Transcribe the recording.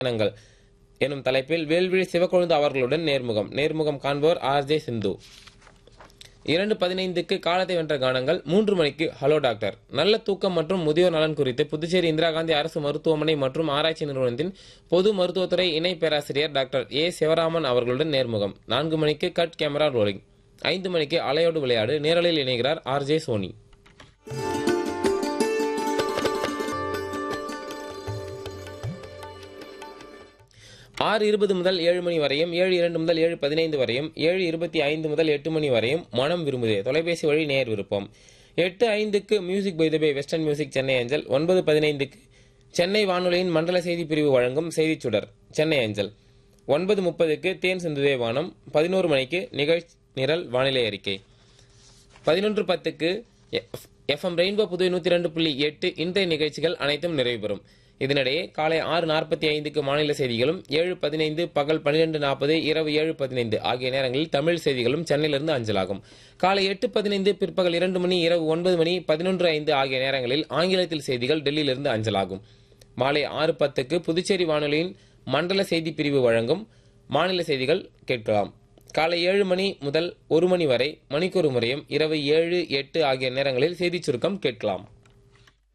பயணங்கள் எனும் தலைப்பில் வேல்விழி சிவக்கொழுந்து அவர்களுடன் நேர்முகம் நேர்முகம் காண்போர் ஆர் ஜே சிந்து இரண்டு பதினைந்துக்கு காலத்தை வென்ற கானங்கள் மூன்று மணிக்கு ஹலோ டாக்டர் நல்ல தூக்கம் மற்றும் முதியோர் நலன் குறித்து புதுச்சேரி இந்திரா காந்தி அரசு மருத்துவமனை மற்றும் ஆராய்ச்சி நிறுவனத்தின் பொது மருத்துவத்துறை இணை பேராசிரியர் டாக்டர் ஏ சிவராமன் அவர்களுடன் நேர்முகம் நான்கு மணிக்கு கட் கேமரா ரோலிங் ஐந்து மணிக்கு அலையோடு விளையாடு நேரலில் இணைகிறார் ஆர் ஜே சோனி ஆறு இருபது முதல் ஏழு மணி வரையும் ஏழு இரண்டு முதல் ஏழு பதினைந்து வரையும் ஏழு இருபத்தி ஐந்து முதல் எட்டு மணி வரையும் மனம் விரும்புதே தொலைபேசி வழி நேர் விருப்பம் எட்டு ஐந்துக்கு music by the bay western music Chennai அஞ்சல் ஒன்பது பதினைந்துக்கு சென்னை வானொலியின் மண்டல செய்தி பிரிவு வழங்கும் செய்திச் சுடர் சென்னை அஞ்சல் ஒன்பது முப்பதுக்கு தேன் சிந்துதே வானம் பதினோரு மணிக்கு நிகழ்ச்சி நிரல் வானிலை அறிக்கை பதினொன்று பத்துக்கு எஃப்எம் ரெயின்போ புதுவை நூற்றி ரெண்டு புள்ளி எட்டு இன்றைய நிகழ்ச்சிகள் அனைத்தும் நிறைவு பெறும் இதனிடையே காலை ஆறு நாற்பத்தி ஐந்துக்கு மாநில செய்திகளும் ஏழு பதினைந்து பகல் பன்னிரெண்டு நாற்பது இரவு ஏழு பதினைந்து ஆகிய நேரங்களில் தமிழ் செய்திகளும் சென்னையிலிருந்து அஞ்சலாகும் காலை எட்டு பதினைந்து பிற்பகல் இரண்டு மணி இரவு ஒன்பது மணி பதினொன்று ஐந்து ஆகிய நேரங்களில் ஆங்கிலத்தில் செய்திகள் டெல்லியிலிருந்து அஞ்சலாகும் மாலை ஆறு பத்துக்கு புதுச்சேரி வானொலியின் மண்டல செய்தி பிரிவு வழங்கும் மாநில செய்திகள் கேட்கலாம் காலை ஏழு மணி முதல் ஒரு மணி வரை மணிக்கொரு முறையும் இரவு ஏழு எட்டு ஆகிய நேரங்களில் செய்திச் சுருக்கம் கேட்கலாம்